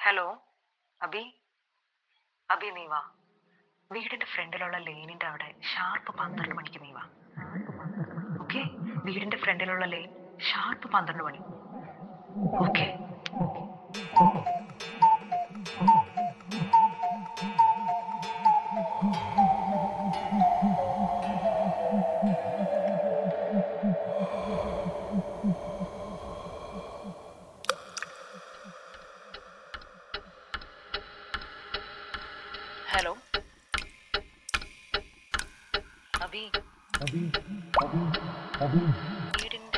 hello Abi Abi നീ വാ വീടിന്റെ ഫ്രണ്ടിലുള്ള ലെയിനിന്റെ അവിടെ ഷാർപ്പ് പന്ത്രണ്ട് മണിക്ക് നീ വാ ഓക്കെ വീടിന്റെ ഫ്രണ്ടിലുള്ള ലെയിൻ ഷാർപ്പ് പന്ത്രണ്ട് മണി ഓക്കെ ഹലോ അബി വീടിന്റെ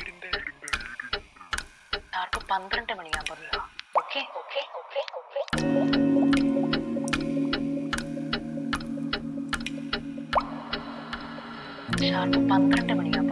ഷാർപ്പ് പന്ത്രണ്ട് മണിയാകുമ്പോൾ നീ വാ okay okay okay okay sharp പന്ത്രണ്ട് മണിയാകുമ്പോൾ